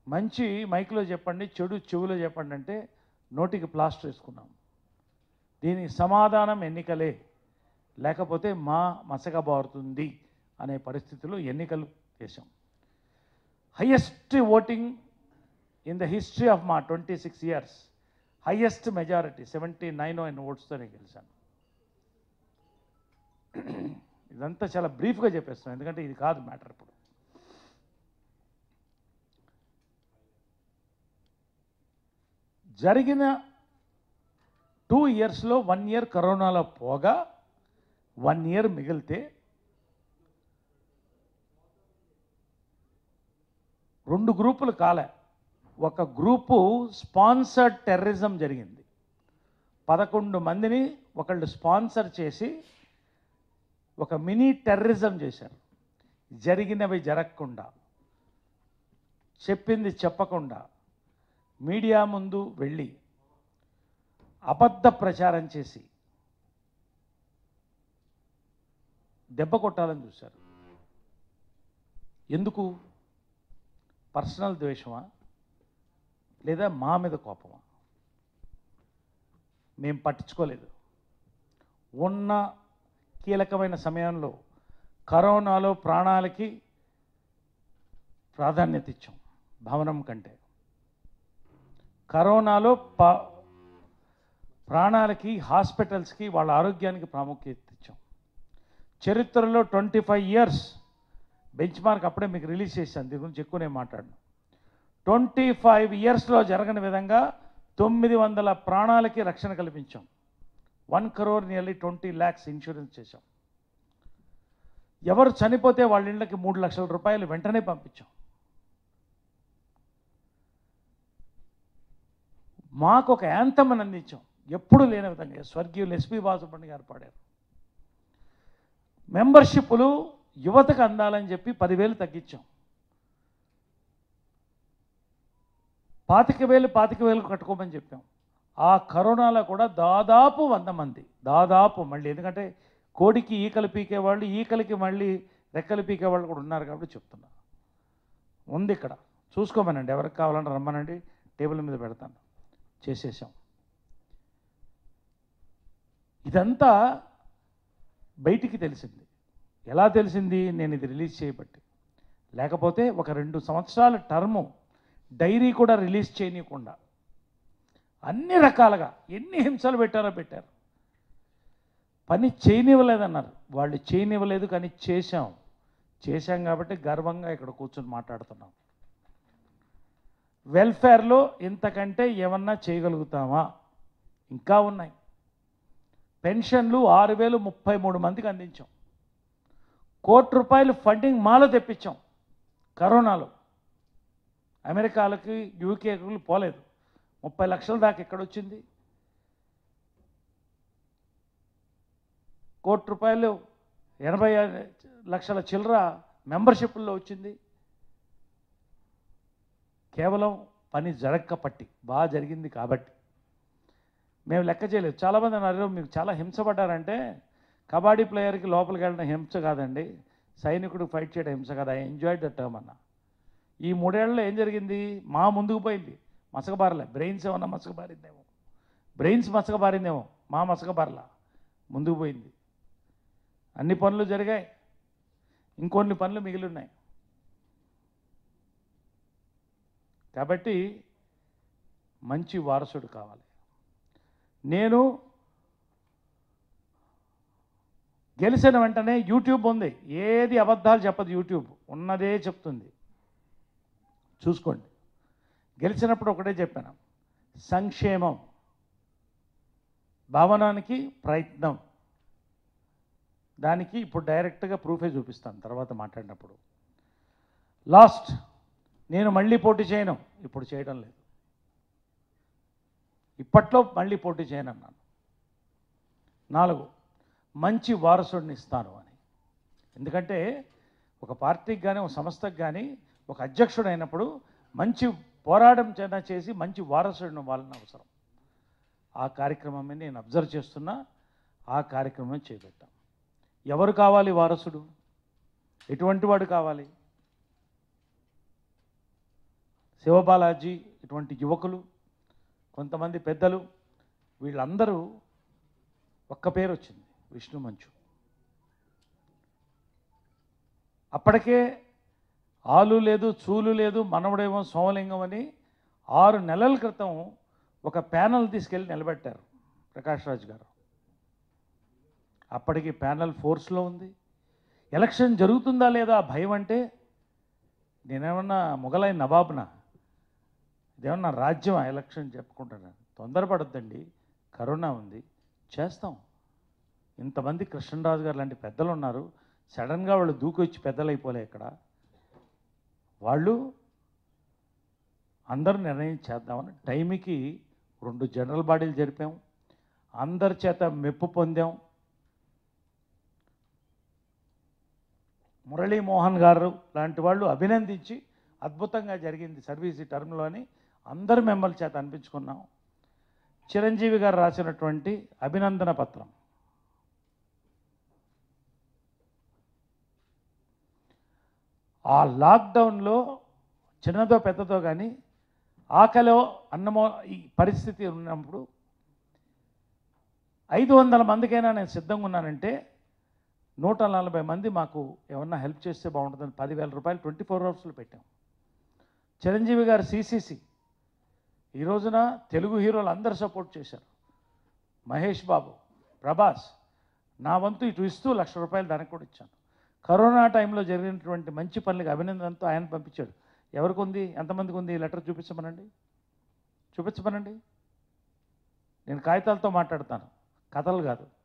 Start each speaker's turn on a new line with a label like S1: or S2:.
S1: మంచి మైక్లో చెప్పండి చెడు చెవులో చెప్పండి అంటే నోటికి ప్లాస్టర్ వేసుకున్నాం దీనికి సమాధానం ఎన్నికలే లేకపోతే మా మసకబారుతుంది అనే పరిస్థితిలో ఎన్నికలు చేశాం highest voting in the history of మా twenty six years highest majority seventy nine అయిన ఓట్స్తో నేను గెలిచాను ఇదంతా చాలా బ్రీఫ్గా చెప్పేస్తున్నాను ఎందుకంటే ఇది కాదు మ్యాటర్ ఇప్పుడు జరిగిన టూ ఇయర్స్లో వన్ ఇయర్ కరోనాలో పోగా వన్ ఇయర్ మిగిలితే రెండు గ్రూపులు కాలే ఒక గ్రూపు స్పాన్సర్డ్ టెర్రరిజం జరిగింది పదకొండు మందిని ఒకళ్ళు స్పాన్సర్ చేసి ఒక మినీ టెర్రరిజం చేశారు జరిగినవి జరగకుండా చెప్పింది చెప్పకుండా మీడియా ముందు వెళ్ళి అబద్ధ ప్రచారం చేసి దెబ్బ కొట్టాలని చూశారు ఎందుకు పర్సనల్ ద్వేషమా లేదా మా మీద కోపమా మేము పట్టించుకోలేదు ఉన్న కీలకమైన సమయంలో కరోనాలో ప్రాణాలకి ప్రాధాన్యత ఇచ్చాం భవనం కంటే కరోనాలో ప ప్రాణాలకి హాస్పిటల్స్కి వాళ్ళ ఆరోగ్యానికి ప్రాముఖ్యత ఇచ్చాం చరిత్రలో twenty five years benchmark అప్పుడే మీకు రిలీజ్ చేశాను దీని గురించి ఎక్కువ నేను మాట్లాడను ట్వంటీ ఫైవ్ ఇయర్స్లో జరగని విధంగా తొమ్మిది వందల ప్రాణాలకి రక్షణ కల్పించాం one crore nearly twenty lakhs insurance చేశాం ఎవరు చనిపోతే వాళ్ళ ఇళ్ళకి మూడు లక్షల రూపాయలు వెంటనే పంపించాం మాకు ఒక యాంతం అని అందించాం ఎప్పుడు లేని విధంగా స్వర్గీయులు ఎస్పి బాసుపండి గారు పాడారు మెంబర్షిప్లు యువతకు అందాలని చెప్పి పదివేలు తగ్గించాం పాతిక వేలు పాతిక వేలు కట్టుకోమని చెప్పాం ఆ కరోనాలో కూడా దాదాపు వంద మంది దాదాపు మళ్ళీ ఎందుకంటే కోడికి ఈకలు పీకే వాళ్ళు ఈకలకి మళ్ళీ రెక్కలు పీకే వాళ్ళు కూడా ఉన్నారు కాబట్టి చెప్తున్నా ఉంది ఇక్కడ చూసుకోమనండి ఎవరికి కావాలంటే రమ్మనండి టేబుల్ మీద పెడతాను చేసేసాం ఇదంతా బయటికి తెలిసింది ఎలా తెలిసింది నేను ఇది రిలీజ్ చేయబట్టి లేకపోతే ఒక రెండు సంవత్సరాల టర్ము డైరీ కూడా రిలీజ్ చేయనీయకుండా అన్ని రకాలుగా ఎన్ని హింసలు పెట్టారో పెట్టారు పని చేయనివ్వలేదన్నారు వాళ్ళు చేయనివ్వలేదు కానీ చేశాం చేశాం కాబట్టి గర్వంగా ఇక్కడ కూర్చొని మాట్లాడుతున్నాం వెల్ఫేర్లో ఇంతకంటే ఏమన్నా చేయగలుగుతామా ఇంకా ఉన్నాయి పెన్షన్లు ఆరు వేలు ముప్పై మూడు మందికి అందించాం కోటి రూపాయలు ఫండింగ్ మాలో తెప్పించాం కరోనాలో అమెరికాలకి యూకేకి పోలేదు ముప్పై లక్షల దాకా ఎక్కడ వచ్చింది కోటి రూపాయలు ఎనభై లక్షల చిల్లర మెంబర్షిప్లో వచ్చింది కేవలం పని జరగక పట్టి బాగా జరిగింది కాబట్టి మేము లెక్క చేయలేదు చాలామంది అన్నారు మీకు చాలా హింసపడ్డారంటే కబడ్డీ ప్లేయర్కి లోపలికి వెళ్ళడం హింస కాదండి సైనికుడు ఫైట్ చేయడం హింస కాదు ఐ ఎంజాయ్డ్ ద టర్మ్ అన్న ఈ మూడేళ్లలో ఏం జరిగింది మా ముందుకు పోయింది మసకబారలే బ్రెయిన్స్ ఏమన్నా మసకబారిందేమో బ్రెయిన్స్ మసకబారిందేమో మా మసకబారలా ముందుకు పోయింది అన్ని పనులు జరిగాయి ఇంకొన్ని పనులు మిగిలి ఉన్నాయి కాబట్టి మంచి వారసుడు కావాలి నేను గెలిచిన వెంటనే యూట్యూబ్ ఉంది ఏది అబద్ధాలు చెప్పదు యూట్యూబ్ ఉన్నదే చెప్తుంది చూసుకోండి గెలిచినప్పుడు ఒకటే చెప్పాను సంక్షేమం భవనానికి ప్రయత్నం దానికి ఇప్పుడు డైరెక్ట్గా ప్రూఫే చూపిస్తాను తర్వాత మాట్లాడినప్పుడు లాస్ట్ నేను మళ్ళీ పోటీ చేయను ఇప్పుడు చేయడం లేదు ఇప్పట్లో మళ్ళీ పోటీ చేయను అన్నాను నాలుగు మంచి వారసుడిని ఇస్తాను అని ఎందుకంటే ఒక పార్టీకి కానీ ఒక సంస్థకు కానీ ఒక అధ్యక్షుడు అయినప్పుడు మంచి పోరాటం చేత చేసి మంచి వారసుడిని వాళ్ళని అవసరం ఆ కార్యక్రమం నేను అబ్జర్వ్ చేస్తున్నా ఆ కార్యక్రమం చేపట్టాం ఎవరు కావాలి వారసుడు ఎటువంటి వాడు కావాలి శివబాలాజీ ఇటువంటి యువకులు కొంతమంది పెద్దలు వీళ్ళందరూ ఒక్క పేరు వచ్చింది విష్ణు మంచు అప్పటికే ఆలు లేదు చూలు లేదు మనవడేమో సోమలింగం అని ఆరు నెలల క్రితం ఒక ప్యానల్ తీసుకెళ్ళి నిలబెట్టారు ప్రకాష్ రాజ్ గారు అప్పటికి ప్యానల్ ఫోర్స్లో ఉంది ఎలక్షన్ జరుగుతుందా లేదా భయం అంటే నేనేమన్నా మొఘలై నవాబ్నా ఇదేమన్నా రాజ్యం ఎలక్షన్ చెప్పుకుంటాను తొందరపడద్దండి కరోనా ఉంది చేస్తాం ఇంతమంది కృష్ణరాజు గారు లాంటి పెద్దలు ఉన్నారు సడన్గా వాళ్ళు దూకొచ్చి పెద్దలైపోలే ఇక్కడ వాళ్ళు అందరూ నిర్ణయం చేద్దామని టైంకి రెండు జనరల్ బాడీలు జరిపాం అందరి చేత మెప్పు పొందాం మురళీమోహన్ గారు లాంటి వాళ్ళు అభినందించి అద్భుతంగా జరిగింది సర్వీస్ ఈ టర్మ్లో అని అందరు మెంబర్ల చేత అనిపించుకున్నాం చిరంజీవి గారు రాసినటువంటి అభినందన పత్రం ఆ లాక్డౌన్లో చిన్నదో పెద్దదో కానీ ఆకలో అన్నమో ఈ పరిస్థితి ఉన్నప్పుడు ఐదు వందల మందికైనా నేను సిద్ధంగా ఉన్నానంటే నూట నలభై మంది మాకు ఏమన్నా హెల్ప్ చేస్తే బాగుంటుందని పదివేల రూపాయలు ట్వంటీ ఫోర్ అవర్స్లో పెట్టాం చిరంజీవి గారు సిసిసి ఈ రోజున తెలుగు హీరోలు అందరూ సపోర్ట్ చేశారు మహేష్ బాబు ప్రభాస్ నా వంతు ఇటు ఇస్తూ లక్ష రూపాయలు దానికి కూడా ఇచ్చాను కరోనా టైంలో జరిగినటువంటి మంచి పనులకు అభినందనతో ఆయన పంపించాడు ఎవరికి ఉంది ఎంతమందికి ఉంది ఈ లెటర్ చూపించమనండి చూపించమనండి నేను కాగితాలతో మాట్లాడతాను కథలు కాదు